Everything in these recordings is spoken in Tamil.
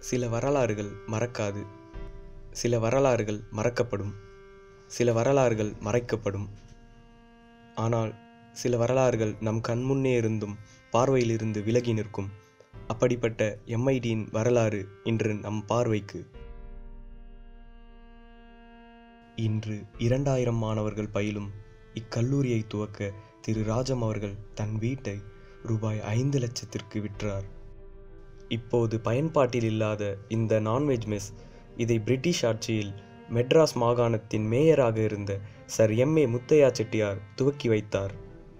சில வரலாறுகள் மறக்காது சில வரலாறுகள் மறக்கப்படும் சில வரலாறுகள் மறைக்கப்படும் ஆனால் சில வரலாறுகள் நம் கண்முன்னே இருந்தும் பார்வையிலிருந்து விலகி நிற்கும் அப்படிப்பட்ட எம்ஐடியின் வரலாறு இன்று நம் பார்வைக்கு இன்று இரண்டாயிரம் மாணவர்கள் பயிலும் இக்கல்லூரியை துவக்க திரு ராஜம் அவர்கள் தன் வீட்டை ரூபாய் ஐந்து லட்சத்திற்கு விற்றார் இப்போது பயன்பாட்டில் இல்லாத இந்த நான்வெஜ் மெஸ் இதை பிரிட்டிஷ் ஆட்சியில் மெட்ராஸ் மாகாணத்தின் மேயராக இருந்த sir M A Muthiah Chettiar துவக்கி வைத்தார்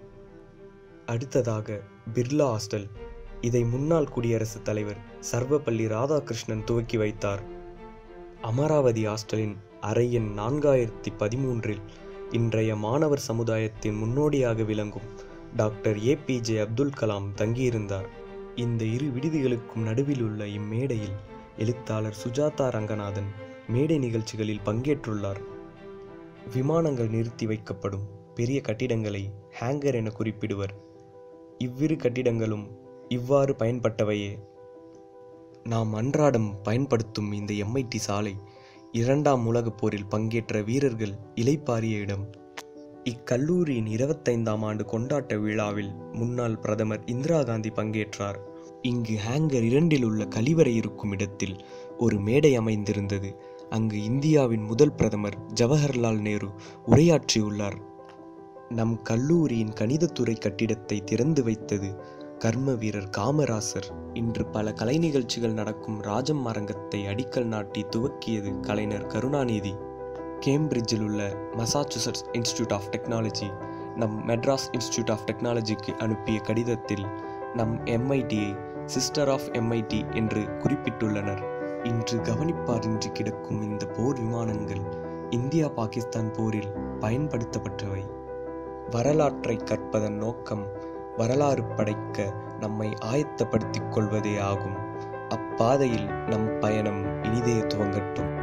அடுத்ததாக பிர்லா ஹாஸ்டல் இதை முன்னாள் குடியரசுத் தலைவர் சர்வப்பள்ளி ராதாகிருஷ்ணன் துவக்கி வைத்தார் அமராவதி ஹாஸ்டலின் அறை எண் நான்காயிரத்தி பதிமூன்றில் இன்றைய மாணவர் சமுதாயத்தின் முன்னோடியாக விளங்கும் டாக்டர் ஏபிஜே அப்துல் கலாம் தங்கியிருந்தார் இந்த இரு விடுதிகளுக்கும் நடுவில் உள்ள இம்மேடையில் எழுத்தாளர் சுஜாதா ரங்கநாதன் மேடை நிகழ்ச்சிகளில் பங்கேற்றுள்ளார் விமானங்கள் நிறுத்தி வைக்கப்படும் பெரிய கட்டிடங்களை ஹேங்கர் என குறிப்பிடுவர் இவ்விரு கட்டிடங்களும் இவ்வாறு பயன்பட்டவையே நாம் அன்றாடம் பயன்படுத்தும் இந்த எம்ஐடி சாலை இரண்டாம் உலகப் போரில் பங்கேற்ற வீரர்கள் இலைப்பாரிய இடம் இக்கல்லூரியின் இருபத்தைந்தாம் ஆண்டு கொண்டாட்ட விழாவில் முன்னாள் பிரதமர் இந்திரா காந்தி பங்கேற்றார் இங்கு ஹேங்கர் இரண்டில் உள்ள கழிவறை இருக்கும் இடத்தில் ஒரு மேடை அமைந்திருந்தது அங்கு இந்தியாவின் முதல் பிரதமர் ஜவஹர்லால் நேரு உரையாற்றியுள்ளார் நம் கல்லூரியின் கணிதத்துறை கட்டிடத்தை திறந்து வைத்தது கர்ம வீரர் காமராசர் இன்று பல கலை நிகழ்ச்சிகள் நடக்கும் ராஜம் அரங்கத்தை அடிக்கல் நாட்டி துவக்கியது கலைஞர் கருணாநிதி கேம்பிரிட்ஜில் உள்ள மசாச்சுசட்ஸ் இன்ஸ்டிடியூட் ஆஃப் டெக்னாலஜி நம் மெட்ராஸ் இன்ஸ்டிடியூட் ஆஃப் டெக்னாலஜிக்கு அனுப்பிய கடிதத்தில் நம் எம்ஐடியை சிஸ்டர் ஆஃப் எம்ஐடி என்று குறிப்பிட்டுள்ளனர் இன்று கவனிப்பாரின்றி கிடக்கும் இந்த போர் விமானங்கள் இந்தியா பாகிஸ்தான் போரில் பயன்படுத்தப்பட்டவை வரலாற்றை கற்பதன் நோக்கம் வரலாறு படைக்க நம்மை ஆயத்தப்படுத்திக் கொள்வதே ஆகும் அப்பாதையில் நம் பயணம் இனிதே துவங்கட்டும்